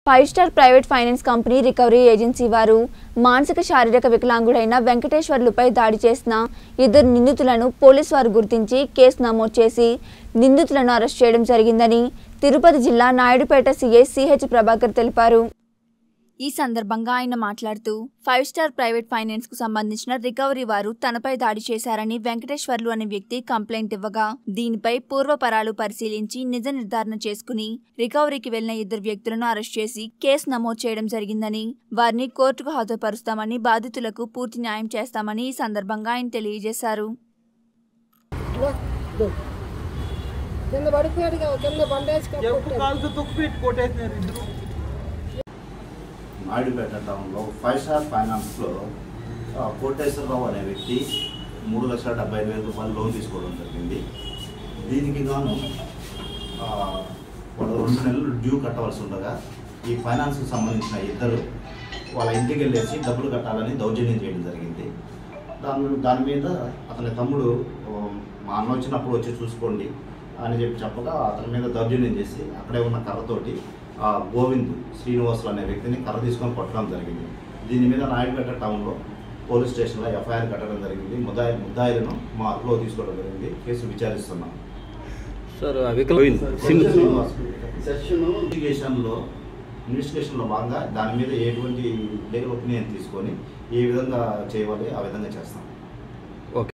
five star private finance company recovery agency వారు మానసిక శారీరక వికలాంగుడైన వెంకటేశ్వర్లుపై దాడి చేసిన ఇద్దరు నిందితులను పోలీసు వారు గుర్తించి కేసు నమోదు చేసి నిందితులను అరెస్ట్ చేయడం జరిగిందని తిరుపతి జిల్లా నాయుడుపేట సీఐ సిహెచ్ ప్రభాకర్ తెలిపారు ఈ సందర్భంగా ఆయన మాట్లాడుతూ ఫైవ్ స్టార్ ప్రైవేట్ ఫైనాన్స్ కు సంబంధించిన రికవరీ వారు తనపై దాడి చేశారని వెంకటేశ్వర్లు అనే వ్యక్తి కంప్లైంట్ ఇవ్వగా దీనిపై పూర్వపరాలు పరిశీలించి నిజ నిర్ధారణ చేసుకుని రికవరీకి వెళ్లిన ఇద్దరు వ్యక్తులను అరెస్ట్ చేసి కేసు నమోదు చేయడం జరిగిందని వారిని కోర్టుకు హాజరుపరుస్తామని బాధితులకు పూర్తి న్యాయం చేస్తామని ఈ సందర్భంగా ఆయన తెలియజేశారు కింద పడిపోయాడు కదా, కింద బండేసి ఎప్పుడు కాలుతో తొక్కు పెట్టి కొట్టేసినారు ఇద్దరు నాయుడుపేట టౌన్లో ఫైవ్ స్టార్ ఫైనాన్స్లో ఆ, కోటేశ్వరరావు అనే వ్యక్తి మూడు లక్షల డెబ్బై ఐదు వేల రూపాయలు లోన్ తీసుకోవడం జరిగింది దీనికి గాను ఆ, వాళ్ళు రెండు నెలలు డ్యూ కట్టవలసి ఉండగా ఈ ఫైనాన్స్కి సంబంధించిన ఇద్దరు వాళ్ళ ఇంటికి వెళ్ళేసి డబ్బులు కట్టాలని దౌర్జన్యం చేయడం జరిగింది దాని దాని మీద అతని తమ్ముడు ఆ, మా అన్న వచ్చినప్పుడు వచ్చి చూసుకోండి అని చెప్పి చెప్పగా అతని మీద దౌర్జన్యం చేసి అక్కడే ఉన్న కర్రతోటి ఆ, గోవింద్ శ్రీనివాసులు అనే వ్యక్తిని కర్ర తీసుకొని కొట్టడం జరిగింది దీని మీద నాయుడుపేట టౌన్లో పోలీస్ స్టేషన్లో ఎఫ్ఐఆర్ కట్టడం జరిగింది ముద్దాయి ముద్దాయిలను మా అదుపులో తీసుకోవడం జరిగింది కేసు విచారిస్తున్నాం సార్ ఆ వికల శ్రీనివాస్ ఇన్వెస్టిగేషన్లో ఇన్వెస్టిగేషన్లో భాగంగా దాని మీద ఎటువంటి లీగల్ ఒపీనియన్ తీసుకొని ఏ విధంగా చేయాలి ఆ విధంగా చేస్తాం